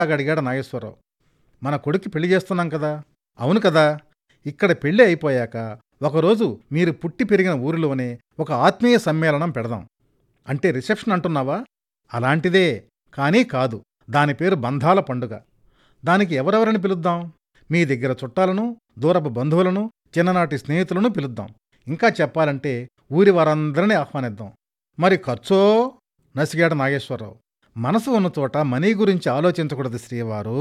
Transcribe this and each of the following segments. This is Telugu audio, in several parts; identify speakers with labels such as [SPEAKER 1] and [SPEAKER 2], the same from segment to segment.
[SPEAKER 1] అడిగాడు నాగేశ్వరరావు మన కొడుక్కి పెళ్లి చేస్తున్నాం కదా అవును కదా ఇక్కడ పెళ్లి అయిపోయాక ఒకరోజు మీరు పుట్టి పెరిగిన ఊరిలోనే ఒక ఆత్మీయ సమ్మేళనం పెడదాం అంటే రిసెప్షన్ అంటున్నావా అలాంటిదే కానీ కాదు దాని పేరు బంధాల పండుగ దానికి ఎవరెవరిని పిలుద్దాం మీ దగ్గర చుట్టాలను దూరపు బంధువులను చిన్ననాటి స్నేహితులను పిలుద్దాం ఇంకా చెప్పాలంటే ఊరి వారందరినీ ఆహ్వానిద్దాం మరి ఖర్చో నసిగాడు నాగేశ్వరరావు మనసు ఉన్న చోట మనీ గురించి ఆలోచించకూడదు శ్రీవారు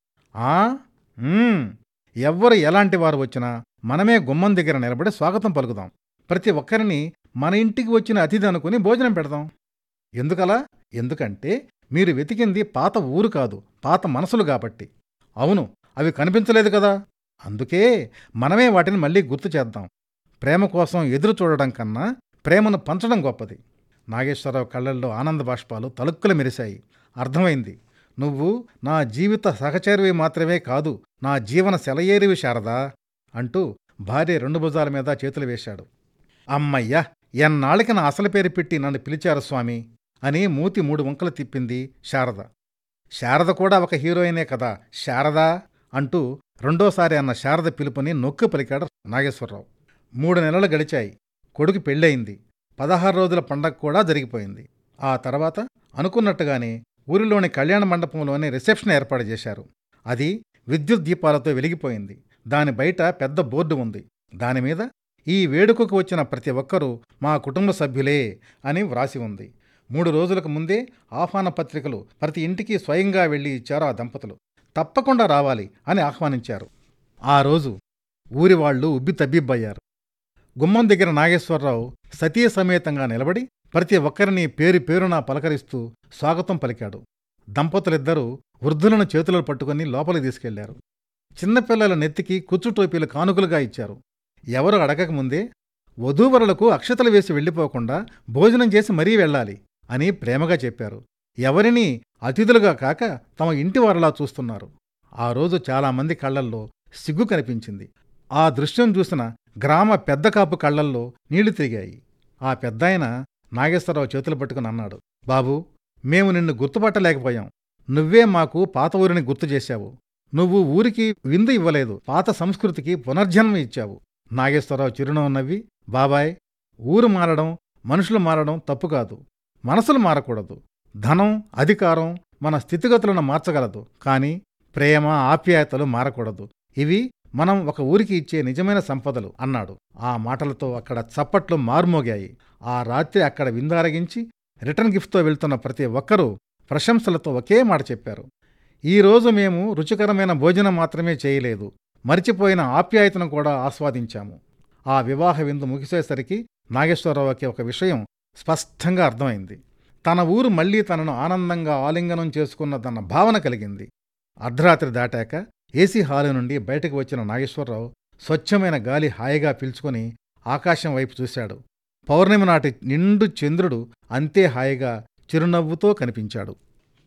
[SPEAKER 1] ఆ ఉమ్, ఎవ్వరు ఎలాంటి వారు వచ్చినా మనమే గుమ్మం దగ్గర నిలబడి స్వాగతం పలుకుదాం ప్రతి ఒక్కరిని మన ఇంటికి వచ్చిన అతిథి అనుకుని భోజనం పెడదాం ఎందుకలా ఎందుకంటే మీరు వెతికింది పాత ఊరు కాదు పాత మనసులు కాబట్టి అవును అవి కనిపించలేదు కదా అందుకే మనమే వాటిని మళ్ళీ గుర్తు చేద్దాం ప్రేమ కోసం ఎదురు చూడడం కన్నా ప్రేమను పంచడం గొప్పది నాగేశ్వరరావు కళ్ళల్లో ఆనంద బాష్పాలు తలుక్కులు మెరిశాయి అర్థమైంది నువ్వు నా జీవిత సహచరివి మాత్రమే కాదు నా జీవన సెలయేరివి శారదా అంటూ భార్య రెండు భుజాల మీద చేతులు వేశాడు అమ్మయ్యా ఎన్నాళ్ళకి నా అసలు పేరు పెట్టి నన్ను పిలిచారు స్వామి అని మూతి మూడు వంకలు తిప్పింది శారద శారద కూడా ఒక హీరోయినే కదా శారదా అంటూ రెండోసారి అన్న శారద పిలుపుని నొక్కి పలికాడు నాగేశ్వరరావు మూడు నెలలు గడిచాయి కొడుకు పెళ్ళయింది పదహారు రోజుల పండగ కూడా జరిగిపోయింది ఆ తర్వాత అనుకున్నట్టుగానే ఊరిలోని కళ్యాణ మండపంలోనే రిసెప్షన్ ఏర్పాటు చేశారు అది విద్యుత్ దీపాలతో వెలిగిపోయింది దాని బయట పెద్ద బోర్డు ఉంది దానిమీద ఈ వేడుకకు వచ్చిన ప్రతి ఒక్కరూ మా కుటుంబ సభ్యులే అని వ్రాసి ఉంది మూడు రోజులకు ముందే ఆహ్వాన పత్రికలు ప్రతి ఇంటికి స్వయంగా వెళ్ళి ఇచ్చారు ఆ దంపతులు తప్పకుండా రావాలి అని ఆహ్వానించారు ఆ రోజు ఊరి వాళ్ళు ఉబ్బి తబ్బిబ్బయ్యారు గుమ్మం దగ్గర నాగేశ్వరరావు సతీ సమేతంగా నిలబడి ప్రతి ఒక్కరిని పేరు పేరున పలకరిస్తూ స్వాగతం పలికాడు దంపతులిద్దరూ వృద్ధులను చేతులు పట్టుకుని లోపలికి తీసుకెళ్లారు చిన్నపిల్లల నెత్తికి కుచ్చు టోపీలు కానుకలుగా ఇచ్చారు ఎవరు అడగకముందే వధూవరులకు అక్షతలు వేసి వెళ్ళిపోకుండా భోజనం చేసి మరీ వెళ్ళాలి అని ప్రేమగా చెప్పారు ఎవరినీ అతిథులుగా కాక తమ ఇంటి వారిలా చూస్తున్నారు ఆ రోజు చాలామంది కళ్ళల్లో సిగ్గు కనిపించింది ఆ దృశ్యం చూసిన గ్రామ పెద్ద కాపు కళ్ళల్లో నీళ్లు తిరిగాయి ఆ పెద్దాయన నాగేశ్వరరావు చేతులు పట్టుకుని అన్నాడు బాబూ మేము నిన్ను గుర్తుపట్టలేకపోయాం నువ్వే మాకు పాత ఊరిని గుర్తు చేశావు నువ్వు ఊరికి విందు ఇవ్వలేదు పాత సంస్కృతికి పునర్జన్మ ఇచ్చావు నాగేశ్వరరావు చిరునవ్వు నవ్వి బాబాయ్ ఊరు మారడం మనుషులు మారడం తప్పు కాదు మనసులు మారకూడదు ధనం అధికారం మన స్థితిగతులను మార్చగలదు కానీ ప్రేమ ఆప్యాయతలు మారకూడదు ఇవి మనం ఒక ఊరికి ఇచ్చే నిజమైన సంపదలు అన్నాడు ఆ మాటలతో అక్కడ చప్పట్లు మార్మోగాయి ఆ రాత్రి అక్కడ విందారగించి రిటర్న్ గిఫ్ట్తో వెళ్తున్న ప్రతి ఒక్కరూ ప్రశంసలతో ఒకే మాట చెప్పారు ఈ రోజు మేము రుచికరమైన భోజనం మాత్రమే చేయలేదు మరిచిపోయిన ఆప్యాయతను కూడా ఆస్వాదించాము ఆ వివాహ విందు ముగిసేసరికి నాగేశ్వరరావుకి ఒక విషయం స్పష్టంగా అర్థమైంది తన ఊరు మళ్లీ తనను ఆనందంగా ఆలింగనం చేసుకున్నదన్న భావన కలిగింది అర్ధరాత్రి దాటాక ఏసీ హాలు నుండి బయటకు వచ్చిన నాగేశ్వరరావు స్వచ్ఛమైన గాలి హాయిగా పీల్చుకొని ఆకాశం వైపు చూశాడు పౌర్ణమి నాటి నిండు చంద్రుడు అంతే హాయిగా చిరునవ్వుతో కనిపించాడు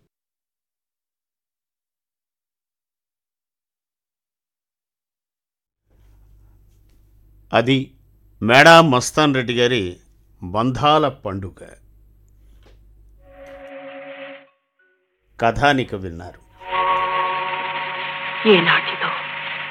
[SPEAKER 2] అది మేడా మస్తాన్ రెడ్డి గారి బంధాల పండుగ కథానిక విన్నారు
[SPEAKER 3] ఏనాటిదో